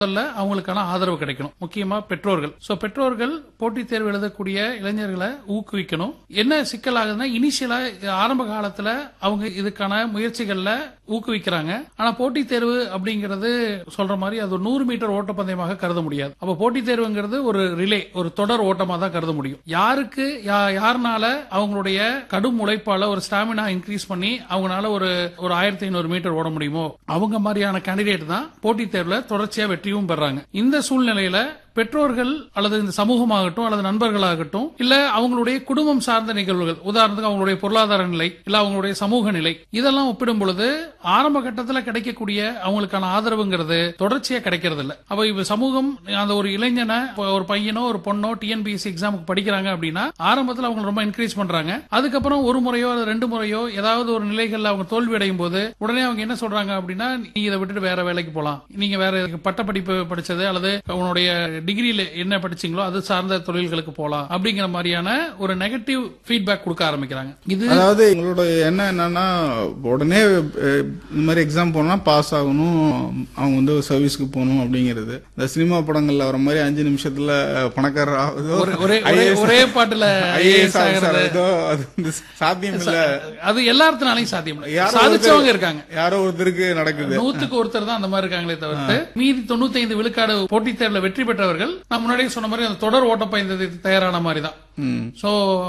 முதல்ல அவங்களுக்கான ஆதரவு கிடைக்கணும் முக்கியமா பெற்றோர்கள் சோ பெற்றோர்கள் போட்டித் தேர்வு எழுதக்கூடிய இளைஞர்களை ஊக்குவிக்கணும் என்ன சிக்கல் ஆகுதுன்னா இனிஷியலா ஆரம்ப காலத்துல அவங்க இதுக்கான முயற்சிகள்ல ஊக்குவிக்கிறாங்க ஆனா போட்டித் தேர்வு அப்படிங்கிறது சொல்ற மாதிரி அது ஒரு நூறு மீட்டர் ஓட்டப்பந்தயமாக கருத முடியாது அப்ப போட்டித் தேர்வுங்கிறது ஒரு ரிலே ஒரு தொடர் ஓட்டமா தான் கருத முடியும் யாருக்கு யா- யாருனால அவங்களுடைய கடும் உழைப்பால ஒரு ஸ்டாமினா இன்க்ரீஸ் பண்ணி அவங்களால ஒரு ஒரு ஆயிரத்தி ஐநூறு மீட்டர் ஓட முடியுமோ அவங்க மாதிரியான கேண்டிடேட் தான் போட்டித் தேர்வுல தொடர்ச்சியா வெற்றியும் பெறாங்க இந்த சூழ்நிலையில பெற்றோர்கள் அல்லது இந்த சமூகமாகட்டும் அல்லது நண்பர்களாகட்டும் இல்ல அவங்களுடைய குடும்பம் சார்ந்த நிகழ்வுகள் உதாரணத்துக்கு அவங்களுடைய பொருளாதார நிலை இல்ல அவங்களுடைய சமூக நிலை இதெல்லாம் ஒப்பிடும் பொழுது ஆரம்ப கட்டத்துல கிடைக்கக்கூடிய அவங்களுக்கான ஆதரவுங்கிறது தொடர்ச்சியா கிடைக்கிறது இல்ல அப்ப இப்ப சமூகம் அந்த ஒரு இளைஞனை இப்ப ஒரு பையனோ ஒரு பொண்ணோ டிஎன்பிஎஸ்சி எக்ஸாமுக்கு படிக்கிறாங்க அப்படின்னா ஆரம்பத்துல அவங்க ரொம்ப என்கரேஜ் பண்றாங்க அதுக்கப்புறம் ஒரு முறையோ அல்லது ரெண்டு முறையோ ஏதாவது ஒரு நிலைகள்ல அவங்க தோல்வி அடையும் போது உடனே அவங்க என்ன சொல்றாங்க அப்படின்னா நீ இதை விட்டுட்டு வேற வேலைக்கு போலாம் நீங்க வேற பட்ட படிப்பு படிச்சது அல்லது உன்னுடைய டிகிரியில என்ன படிச்சீங்களோ அது சார்ந்த தொழில்களுக்கு போலாம் அப்படிங்கிற மாதிரியான ஒரு நெகட்டிவ் ஃபீட்பேக் கொடுக்க ஆரம்பிக்கிறாங்க இது அதாவது எங்களோட எண்ணம் என்னன்னா உடனே அஹ், இந்த மாதிரி எக்ஸாம் போனா பாஸ் ஆகணும் அவங்க வந்து சர்வீஸ்க்கு போகணும் அப்படிங்கிறது இந்த சினிமா படங்கள்ல வர மாதிரி அஞ்சு நிமிஷத்துல பணக்காரர் ஆகுதோ ஒரு- ஒரே ஒரே ஒரே பாட்டுல ஐஏஎஸ் IAS ஆகிறது ஆகுதோ அது வந்து சாத்தியம் இல்ல அது எல்லாத்தினாலையும் சாத்தியம் இல்ல. யாரோ சாதிச்சவங்க ஒருத்தர் இருக்காங்க யாரோ ஒருத்தருக்கு நடக்குது நூத்துக்கு ஒருத்தர் தான் அந்த மாதிரி இருக்காங்களே தவிர்த்து மீதி தொண்ணூத்தி ஐந்து விழுக்காடு போட்டித் தேர்வுல வெற்றி பெற்றவர்கள் நான் முன்னாடியே சொன்ன மாதிரி அந்த தொடர் ஓட்டப்பந்தயத்துக்கு தயாரான மாதிரி தான் ம். சோ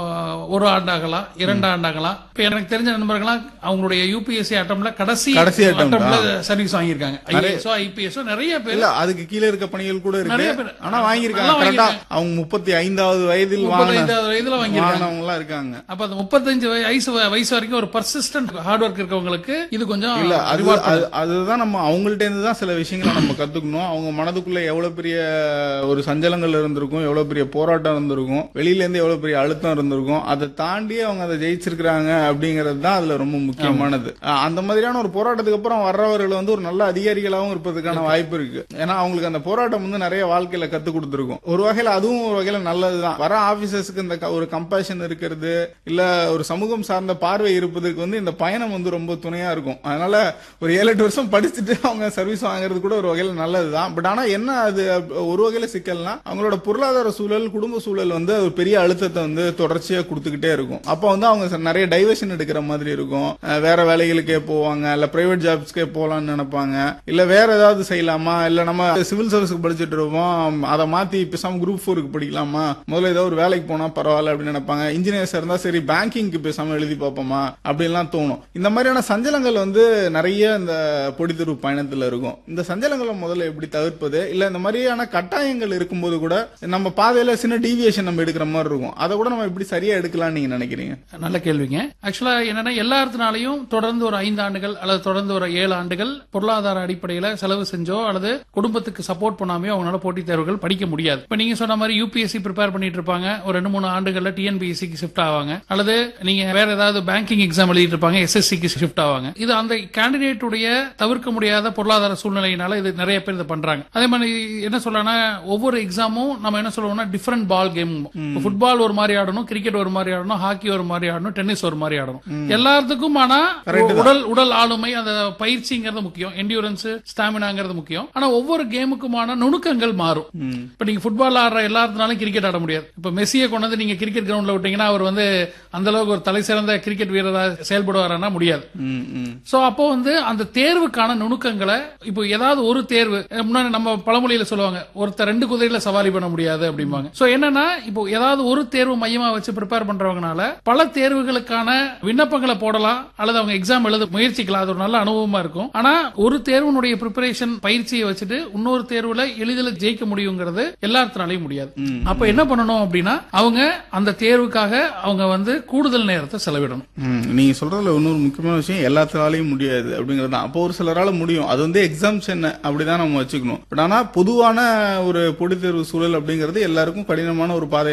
ஒரு ஆண்டாகலாம் இரண்டு ஆண்டாகலாம் இப்ப எனக்கு தெரிஞ்ச நண்பர்கள்லாம் அவங்களுடைய யூபிஎஸ்சி அட்டம்ல கடைசி கடைசி attempt, அட்டம்ல சர்வீஸ் வாங்கியிருக்காங்க ஐஏஎஸ்ஓ ஐபிஎஸ்ஓ நிறைய பேர் இல்ல அதுக்கு கீழ இருக்க பணிகள் கூட நிறைய இருக்கு பேர். ஆனா வாங்கியிருக்காங்க நல்லா கரெக்டா அவங்க முப்பத்தி ஐந்தாவது வயதில் வாங்கின முப்பத்தைந்தாவது வயதுல வாங்கியிருக்காங்க வாங்கினவங்க எல்லாம் இருக்காங்க அப்ப அந்த முப்பத்தஞ்சு வயசு வயசு வரைக்கும் ஒரு பர்சிஸ்டன்ட் ஹார்ட் ஒர்க் இருக்கவங்களுக்கு இது கொஞ்சம் இல்ல அது reward அது- அதுதான் நம்ம அவங்கள்ட்ட இருந்து தான் சில விஷயங்களை நம்ம கத்துக்கணும் அவங்க மனதுக்குள்ள எவ்வளவு பெரிய ஒரு சஞ்சலங்கள் இருந்திருக்கும் எவ்வளவு பெரிய போராட்டம் இருந்திருக்கும் வெளியில இருந்து எவ்வளவு பெரிய அழுத்தம் இருந்திருக்கும் அதை தாண்டி அவங்க அதை ஜெயிச்சிருக்கிறாங்க அப்படிங்கிறது தான் அதுல ரொம்ப முக்கியமானது அஹ் அந்த மாதிரியான ஒரு போராட்டத்துக்கு அப்புறம் வர்றவர்கள் வந்து ஒரு நல்ல அதிகாரிகளாகவும் இருப்பதற்கான வாய்ப்பு இருக்கு ஏன்னா அவங்களுக்கு அந்த போராட்டம் வந்து நிறைய வாழ்க்கையில கத்து கொடுத்துருக்கும் ஒரு வகையில அதுவும் ஒரு வகையில நல்லதுதான் வர ஆபீசர்ஸ்க்கு இந்த க- ஒரு கம்பேஷன் இருக்கிறது இல்ல ஒரு சமூகம் சார்ந்த பார்வை இருப்பதற்கு வந்து இந்த பயணம் வந்து ரொம்ப துணையா இருக்கும் அதனால ஒரு ஏழு எட்டு வருஷம் படிச்சுட்டு அவங்க சர்வீஸ் வாங்குறது கூட ஒரு வகையில நல்லதுதான் பட் ஆனா என்ன அது அப்- ஒரு வகையில சிக்கல்னா அவங்களோட பொருளாதார சூழல் குடும்ப சூழல் வந்து ஒரு பெரிய அழுத்தத்தை வந்து தொடர்ச்சியா கொடுத்துக்கிட்டே இருக்கும் அப்போ வந்து அவங்க ச- நிறைய டைவர்ஷன் எடுக்கிற மாதிரி இருக்கும் அஹ் வேற வேலைகளுக்கே போவாங்க இல்ல பிரைவேட் ஜாப்ஸ்க்கே போலாம்னு நினைப்பாங்க இல்ல வேற ஏதாவது செய்யலாமா இல்ல நம்ம சிவில் சர்வீஸ்க்கு படிச்சுட்டு இருப்போம் அதை மாத்தி பேசாம குரூப் ஃபோருக்கு படிக்கலாமா முதல்ல ஏதோ ஒரு வேலைக்கு போனா பரவாயில்ல அப்படின்னு நினைப்பாங்க இன்ஜினியர்ஸ் இருந்தா சரி பேங்கிங்க்கு பேசாம எழுதி பார்ப்போமா அப்படின்லாம் தோணும் இந்த மாதிரியான சஞ்சலங்கள் வந்து நிறைய இந்த பொடித்தெரு பயணத்துல இருக்கும் இந்த சஞ்சலங்களை முதல்ல எப்படி தவிர்ப்பது இல்ல இந்த மாதிரியான கட்டாயங்கள் இருக்கும்போது கூட நம்ம பாதையில சின்ன டீவியேஷன் நம்ம எடுக்கிற மாதிரி இருக்கும் அதை கூட நம்ம எப்படி சரியா எடுக்கலாம்னு நீங்க நினைக்கிறீங்க நல்ல கேள்விங்க ஆக்சுவலா என்னன்னா எல்லாத்தினாலையும் தொடர்ந்து ஒரு ஐந்து ஆண்டுகள் அல்லது தொடர்ந்து ஒரு ஏழு ஆண்டுகள் பொருளாதார அடிப்படையில செலவு செஞ்சோ அல்லது குடும்பத்துக்கு சப்போர்ட் பண்ணாமையோ அவங்களால போட்டித் தேர்வுகள் படிக்க முடியாது இப்ப நீங்க சொன்ன மாதிரி யூபிஎஸ்சி ப்ரிப்பேர் பண்ணிட்டு இருப்பாங்க ஒரு ரெண்டு மூணு ஆண்டுகள்ல டிஎன்பிஎஸ்சிக்கு ஷிஃப்ட் ஆவாங்க அல்லது நீங்க வேற ஏதாவது பேங்கிங் எக்ஸாம் எழுதிட்டு இருப்பாங்க எஸ்எஸ்சிக்கு ஷிஃப்ட் ஆவாங்க இது அந்த கேண்டிடேட் உடைய தவிர்க்க முடியாத பொருளாதார சூழ்நிலையினால இது நிறைய பேர் இதை பண்றாங்க அதே மாதிரி என்ன சொல்லலாம்னா ஒவ்வொரு எக்ஸாமும் நம்ம என்ன சொல்லுவோம்னா டிஃபரெண்ட் பால் கேம் ஃபுட்பால் ஒரு மாதிரி ஆடணும் கிரிக்கெட் ஒரு மாதிரி ஆடணும் ஹாக்கி ஒரு மாதிரி ஆடணும் டென்னிஸ் ஒரு மாதிரி ஆடணும் எல்லாத்துக்கும் ஆனா உடல் உடல் ஆளுமை அந்த பயிற்சிங்கிறது முக்கியம் என்டியூரன்ஸ் ஸ்டாமினாங்கிறது முக்கியம் ஆனா ஒவ்வொரு கேமுக்குமான நுணுக்கங்கள் மாறும் இப்ப நீங்க ஃபுட்பால் ஆடுற எல்லாத்தினாலும் கிரிக்கெட் ஆட முடியாது இப்ப மெஸ்ஸியை கொண்டு வந்து நீங்க கிரிக்கெட் கிரவுண்ட்ல விட்டீங்கன்னா அவர் வந்து அந்த அளவுக்கு ஒரு தலை சிறந்த கிரிக்கெட் வீரரா செயல்படுவாரான்னா முடியாது ம், ம். சோ அப்போ வந்து அந்த தேர்வுக்கான நுணுக்கங்களை இப்போ ஏதாவது ஒரு தேர்வு அஹ் முன்னாடி நம்ம பழமொழியில சொல்லுவாங்க ஒருத்தர் ரெண்டு குதிரையில சவாரி பண்ண முடியாது அப்படிம்பாங்க சோ என்னன்னா இப்போ ஏதாவது ஒரு தேர்வு மையமா வச்சு ப்ரிப்பேர் பண்றவங்கனால பல தேர்வுகளுக்கான விண்ணப்பங்களை போடலாம் அல்லது அவங்க எக்ஸாம் எழுத முயற்சிக்கலாம் அது ஒரு நல்ல அனுபவமா இருக்கும் ஆனா ஒரு தேர்வுனுடைய ப்ரிப்பரேஷன் பயிற்சியை வச்சுட்டு இன்னொரு தேர்வுல எளிதில் ஜெயிக்க முடியுங்கிறது எல்லாத்தினாலையும் முடியாது அப்ப என்ன பண்ணணும் அப்படின்னா அவங்க அந்த தேர்வுக்காக அவங்க வந்து கூடுதல் நேரத்தை செலவிடணும் ம், நீங்க சொல்றதுல இன்னொரு முக்கியமான விஷயம் எல்லாத்தினாலையும் முடியாது அப்படிங்கிறது தான் அப்போ ஒரு சிலரால முடியும் அது வந்து எக்ஸாம்ஷன் அப்படிதான் நம்ம வச்சுக்கணும் பட் ஆனா பொதுவான ஒரு பொதுத் தேர்வு சூழல் அப்படிங்கிறது எல்லாருக்கும் கடினமான ஒரு பாதையாக தான் இருக்கும்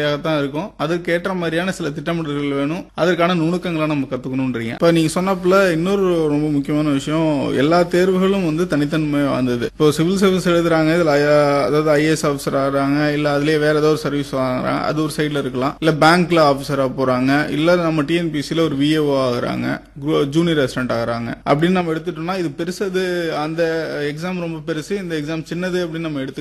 இருக்கும் அதற்கு ஏற்ற மாதிரியான சில திட்டமிடல்கள் வேணும் அதற்கான நுணுக்கங்களை நம்ம கத்துக்கணும்ன்றீங்க இப்ப நீங்க சொன்னப்பல இன்னொரு ரொம்ப முக்கியமான விஷயம் எல்லா தேர்வுகளும் வந்து தனித்தன்மை வந்தது இப்போ சிவில் சர்வீஸ் எழுதுறாங்க இதுல ஐ- அதாவது ஐஏஎஸ் ஆஃபீஸர் ஆகுறாங்க இல்ல அதுலயே வேற ஏதோ ஒரு சர்வீஸ் வாங்குறாங்க அது ஒரு சைடுல இருக்கலாம் இல்ல பேங்க்ல ஆபீசரா போறாங்க இல்ல நம்ம டிஎன்பிசில ஒரு விஏஓ ஆகுறாங்க ஜூனியர் அசிஸ்டன்ட் ஆகுறாங்க அப்படின்னு நம்ம எடுத்துட்டோம்னா இது பெருசு அது அந்த எக்ஸாம் ரொம்ப பெருசு இந்த எக்ஸாம் சின்னது அப்படின்னு நம்ம எடுத்து